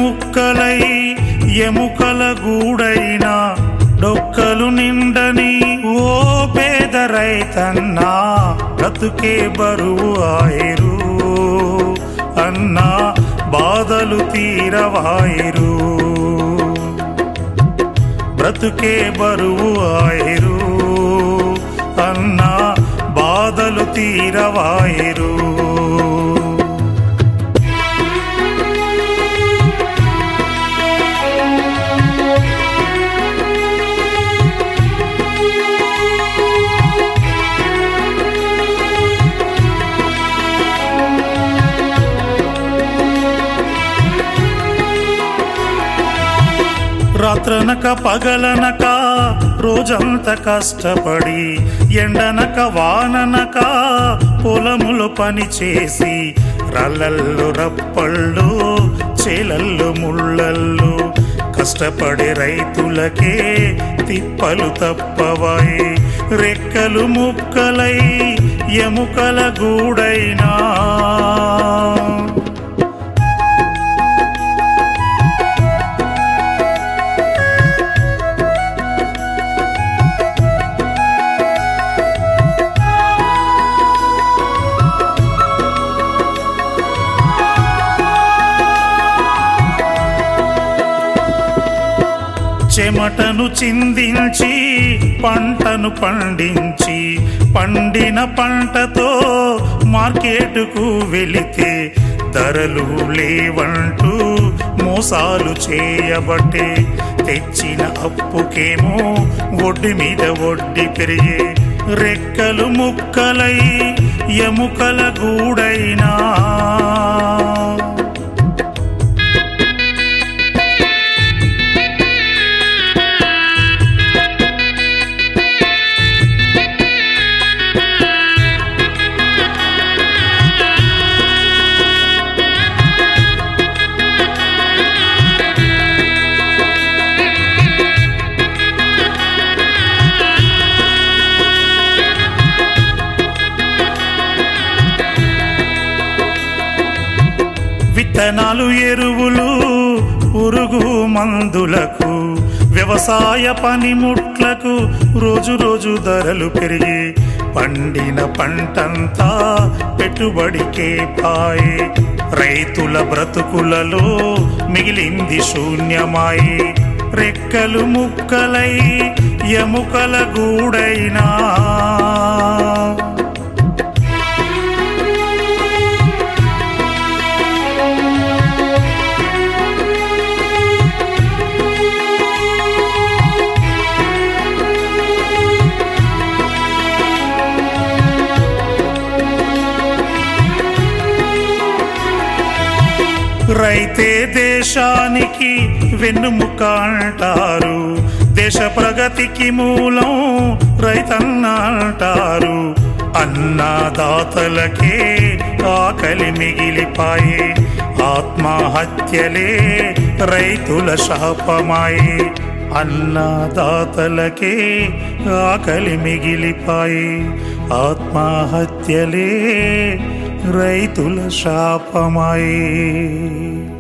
ముక్కలై ఎముకల గూడైన డొక్కలు నిండని ఓ పేద రైతన్నా బ్రతుకే బరువు ఆయిరు అన్నా బాధలు తీరవాయిరు బ్రతుకే బరువు ఆయిరు అన్నా బాధలు తీరవాయిరు రాత్రనక పగలనక రోజంత కష్టపడి ఎండనక వాననక పొలములు పని చేసి రల్లల్లు రప్పళ్ళు చేలల్లు ముళ్ళల్లు కష్టపడే రైతులకే తిప్పలు తప్పవాయి రెక్కలు ముక్కలై ఎముకల గూడైనా చెమటను చిందించి పంటను పండించి పండిన పంటతో మార్కెటుకు వెళితే ధరలు లేవంటూ మోసాలు చేయబట్టే తెచ్చిన అప్పుకేమో వడ్డీ మీద వడ్డీ పెరిగే రెక్కలు ముక్కలై ఎముకల గూడైనా విత్తనాలు ఎరువులు పురుగు మందులకు వ్యవసాయ పనిముట్లకు రోజు రోజు ధరలు పెరిగి పండిన పంటంతా పెట్టుబడికే పాయే రైతుల బ్రతుకులలో మిగిలింది శూన్యమాయి రెక్కలు ముక్కలై ఎముకల గూడైనా రైతే దేశానికి వెన్నుముక అంటారు దేశ ప్రగతికి మూలం రైతన్న అంటారు అన్నదాతలకే ఆకలి మిగిలిపాయే ఆత్మహత్యలే రైతుల శాపమాయే అన్నదాతలకే ఆకలి మిగిలిపాయే ఆత్మహత్యలే రైతుల శాపమాయే